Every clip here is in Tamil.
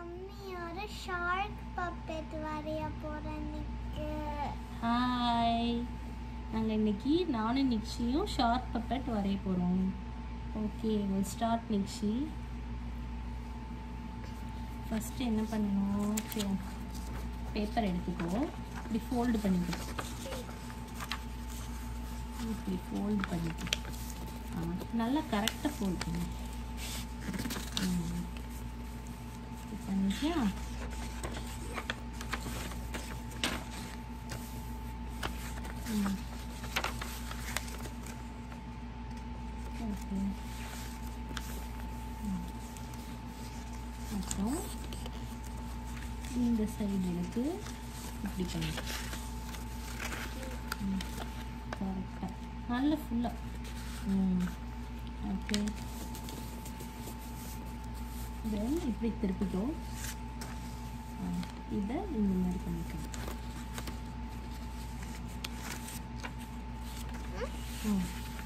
மம்மி ஒரு ஷார்க் பப்பெட் வரைய போறேன் இன்னைக்கு ஹாய் நாங்கள் இன்னைக்கு நானும் நிக்ஷியும் ஷார்ட் பப்பட் வரைய போகிறோம் ஓகே வில் ஸ்டார்ட் நிக்ஷி ஃபஸ்ட்டு என்ன பண்ணணும் பேப்பர் எடுத்துக்கோ இப்படி ஃபோல்டு பண்ணிக்கோ இப்படி ஃபோல்டு பண்ணிக்கோ ஆ, நல்லா கரெக்டாக ஃபோல்ட் பண்ணு ம். இப்படி பண்ணிட்டியா ம். ஓகே ம். அப்புறம் இந்த சைடு எடுத்து இப்படி பண்ணு கரெக்டாக நல்ல ஃபுல்லாக ம் ஓகே தென் இப்படி திருப்பிக்கோ ஆ, இதை இந்த மாதிரி பண்ணிக்கணும் ம்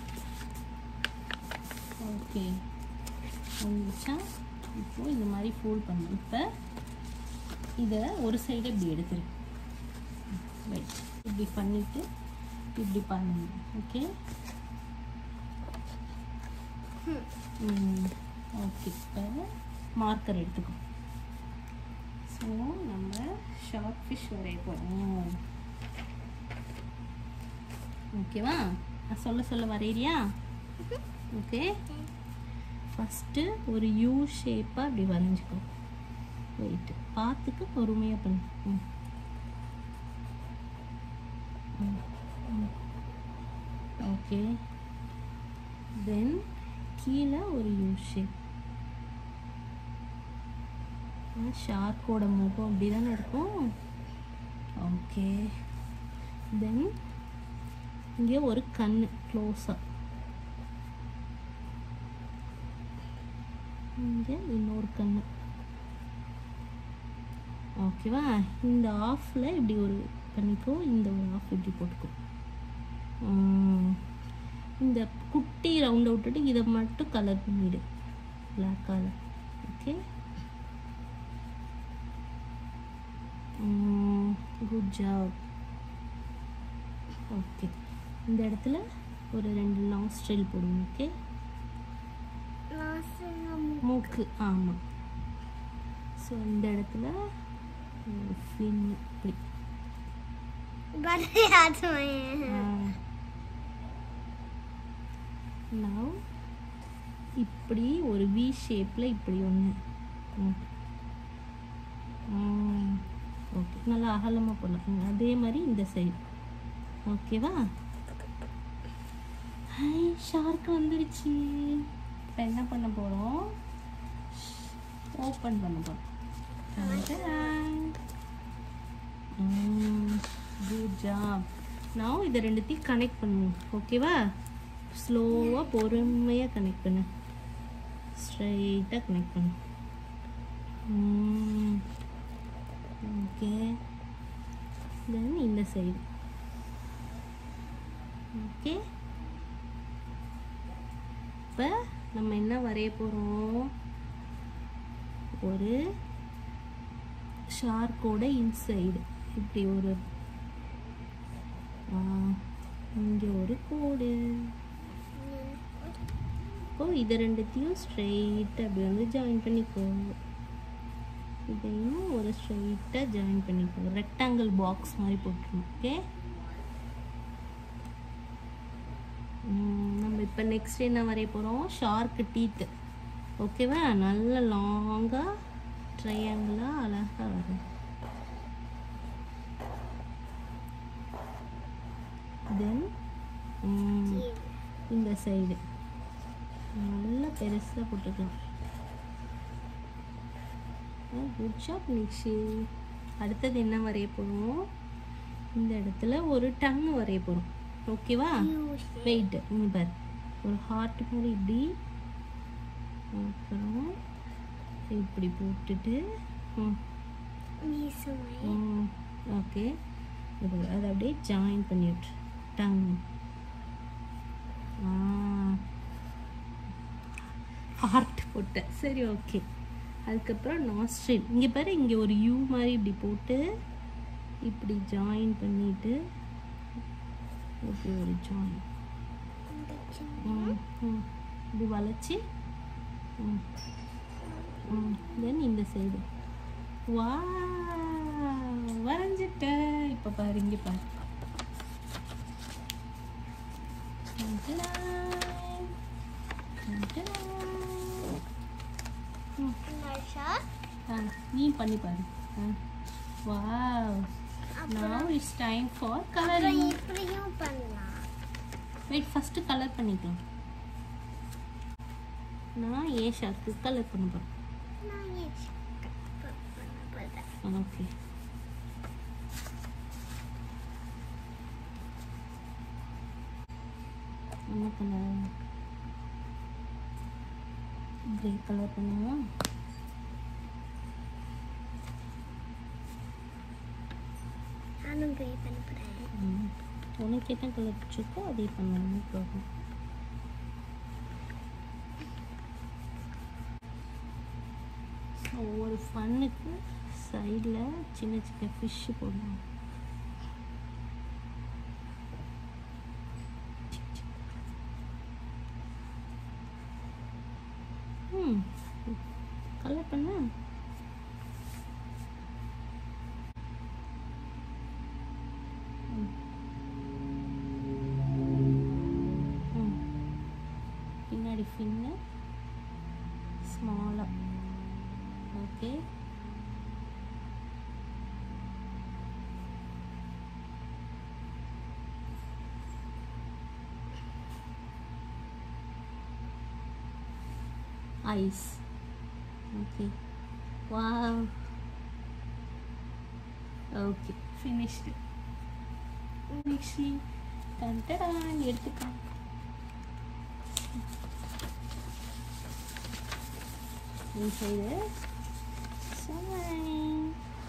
ஓகே வந்துச்சா இப்போ இந்த மாதிரி ஃபோல்ட் பண்ணு இப்போ இதை ஒரு சைடு இப்படி எடுத்துரு வெயிட் இப்படி பண்ணிட்டு இப்படி பண்ணணும் ஓகே ஓகே இப்போ மார்க்கர் எடுத்துக்கோ ஸோ நம்ம ஷார்ட் ஃபிஷ் வரைய போகிறோம் ஓகேவா நான் சொல்ல சொல்ல வரையிறியா ஓகே ஃபஸ்ட்டு ஒரு யூ ஷேப்பாக அப்படி வரைஞ்சிக்கோ வெயிட்டு பார்த்துக்க பொறுமையாக பண்ணு ம். ம், ம். ஓகே தென் கீழே ஒரு யூ ஷேப் ஷார்க்கோட முகம் அப்படி தானே இருக்கும் ஓகே தென் இங்கே ஒரு கண்ணு க்ளோஸாக இங்கே இன்னொரு கண்ணு ஓகேவா இந்த ஆஃபில் இப்படி ஒரு பண்ணிக்கோ இந்த ஒரு ஆஃப் இப்படி போட்டுக்கோ உம், இந்த குட்டி ரவுண்டை விட்டுட்டு இதை மட்டும் கலர் பண்ணிடு black colour okay good job okay இந்த இடத்துல ஒரு ரெண்டு நாஸ்ட்ரில் போடுங்க ஓகே நாசம் மூக்கு ஆமாம் ஸோ இந்த இடத்துல ஒரு ஃபின் இப்படி பரவாயில்ல நவ் இப்படி ஒரு வி ஷேப்பில் இப்படி ஒன்று ஓகே நல்லா அகலமாக போடலாம் அதே மாதிரி இந்த சைடு ஓகேவா ஹாய் ஷார்க் வந்துருச்சு இப்போ என்ன பண்ண போகிறோம் ஓப்பன் பண்ண போகிறோம் குட் ஜாப் நான் இதை ரெண்டுத்தையும் கனெக்ட் பண்ணுவோம் ஓகேவா ஸ்லோவாக பொறுமையாக கனெக்ட் பண்ணு ஸ்ட்ரைட்டாக கனெக்ட் பண்ணு ஓகே தென் இந்த சைடு ஓகே இப்போ நம்ம என்ன வரைய போகிறோம் ஒரு ஷார்க்கோட இன்சைடு இப்படி ஒரு இங்கே ஒரு கோடு இப்போ இதை ரெண்டுத்தையும் ஸ்ட்ரெயிட்டாக அப்படி வந்து ஜாயின் பண்ணிக்கோ இதையும் ஒரு ஸ்ட்ரெயிட்டாக ஜாயின் பண்ணிக்கோ ரெக்டாங்கிள் பாக்ஸ் மாதிரி போட்டுருணும் ஓகே நம்ம இப்போ நெக்ஸ்ட் என்ன வரைய போகிறோம் ஷார்க்கு டீத்து ஓகேவா நல்ல லாங்காக ட்ரையாங்கிளாக அழகாக வரும் தென் இந்த சைடு நல்லா பெருசாக போட்டுக்கலாம் குட் ஜாப் நிக்ஷி அடுத்தது என்ன வரைய போகிறோம் இந்த இடத்துல ஒரு டங் வரைய போகிறோம் ஓகேவா வெயிட் இங்க பாரு ஒரு ஹார்ட் மாதிரி இப்படி அப்புறம் இப்படி போட்டுட்டு ம் ஓகே இது அதை அப்படியே ஜாயின் பண்ணி விட்ரு டங் ஹார்ட் போட்டேன் சரி ஓகே அதுக்கப்புறம் நாஸ்ட்ரில் இங்கே பாரு இங்கே ஒரு யூ மாதிரி இப்படி போட்டு இப்படி ஜாயின் பண்ணிட்டு இப்படி ஒரு ஜாயின் இந்த சின்ன ம் ம் இப்படி வளைச்சி ம் ம் தென் இந்த சைடு வா வரைஞ்சிட்டேன் இப்போ பாரு இங்கே பாரு டன்டடாய். டன்டடாய். ம் இன்னொரு ஷார்ட் ஆ நீ பண்ணி பாரு ஆ wow now it's time for அப்புறம் coloring இப்படியும் பண்ணலாம் வெயிட் ஃபஸ்ட்டு கலர் பண்ணிக்கலாம் நான் ஏ ஷார்க்கு கலர் பண்ண போகிறேன் நான் ஏன் பண்ண போகிறேன் ஓகே என்ன கலர் கிரே கலர் பண்ணுவோம் நானும் ப்ரே பண்ண போகிறேன் ம். உனக்கு என்ன கலர் பிடிச்சிருக்கோ அதே பண்ணலாம் ப்ராப்ளம் ஸோ ஒரு ஃபன்னுக்கு சைடில் சின்ன சின்ன ஃபிஷ்ஷு போடணும் ம் கலர் பண்ண ம் பின்னாடி ஃபின்னு ஸ்மாலாக okay eyes okay wow okay finished nextly தண்டடான் எடுத்துக்கலாம் இந்த சைடு சமையல்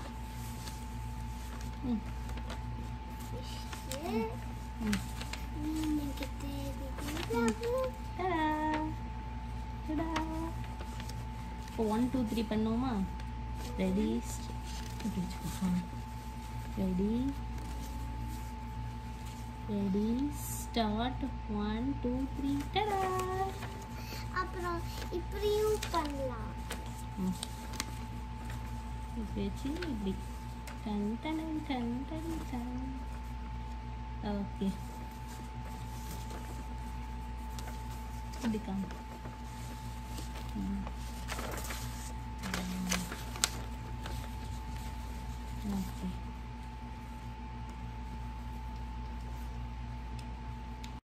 ம் ம் எனக்கு தேவை டடா டடா இப்போ ஒன் டூ த்ரீ பண்ணுவோமா ready ready ready start one two three tada அப்புறம் இப்படியும் பண்ணலாம் ம். இப்படி வச்சு இப்படி done done done done done okay இப்படி காமி